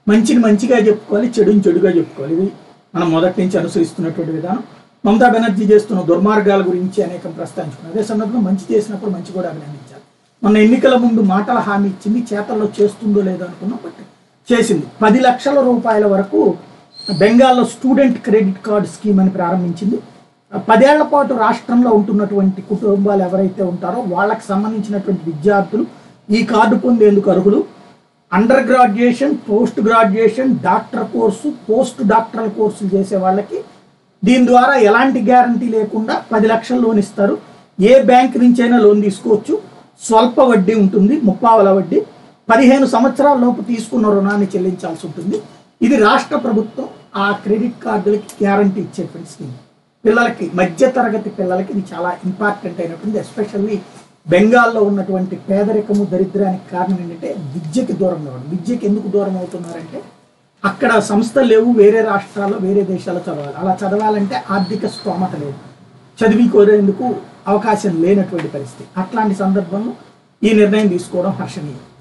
మంచిని మంచిగా చెప్పుకోవాలి చెడుని చెడుగా చెప్పుకోవాలి ఇది మనం మొదటి నుంచి అనుసరిస్తున్నటువంటి విధానం మమతా బెనర్జీ చేస్తున్న దుర్మార్గాల గురించి అనేకం ప్రస్తావించుకున్నాం అదే సందర్భంలో మంచి చేసినప్పుడు మంచి కూడా అభినందించాలి మొన్న ఎన్నికల ముందు మాటల హామీ ఇచ్చింది చేతల్లో చేస్తుందో లేదో అనుకున్నాం బట్ చేసింది పది లక్షల రూపాయల వరకు బెంగాల్లో స్టూడెంట్ క్రెడిట్ కార్డ్ స్కీమ్ అని ప్రారంభించింది పదేళ్ల పాటు రాష్ట్రంలో ఉంటున్నటువంటి కుటుంబాలు ఎవరైతే ఉంటారో వాళ్ళకి సంబంధించినటువంటి విద్యార్థులు ఈ కార్డు పొందేందుకు అర్హులు under graduation post graduation doctor course post doctoral కోర్సులు చేసే వాళ్ళకి దీని ద్వారా ఎలాంటి గ్యారంటీ లేకుండా పది లక్షల లోన్ ఇస్తారు ఏ బ్యాంక్ నుంచి అయినా లోన్ తీసుకోవచ్చు స్వల్ప వడ్డీ ఉంటుంది ముప్పావల వడ్డీ పదిహేను సంవత్సరాల లోపు తీసుకున్న రుణాన్ని చెల్లించాల్సి ఉంటుంది ఇది రాష్ట్ర ప్రభుత్వం ఆ క్రెడిట్ కార్డులకి గ్యారంటీ ఇచ్చేటువంటి స్కీమ్ పిల్లలకి మధ్య తరగతి పిల్లలకి ఇది చాలా ఇంపార్టెంట్ అయినటువంటి ఎస్పెషల్లీ బెంగాల్లో ఉన్నటువంటి పేదరికము దరిద్రానికి కారణం ఏంటంటే విద్యకి దూరం కావడం విద్యకి ఎందుకు దూరం అవుతున్నారంటే అక్కడ సంస్థలు లేవు వేరే రాష్ట్రాల్లో వేరే దేశాల్లో చదవాలి అలా చదవాలంటే ఆర్థిక స్తోమత లేదు చదివి కోరేందుకు అవకాశం లేనటువంటి పరిస్థితి అట్లాంటి సందర్భంలో ఈ నిర్ణయం తీసుకోవడం హర్షణీయం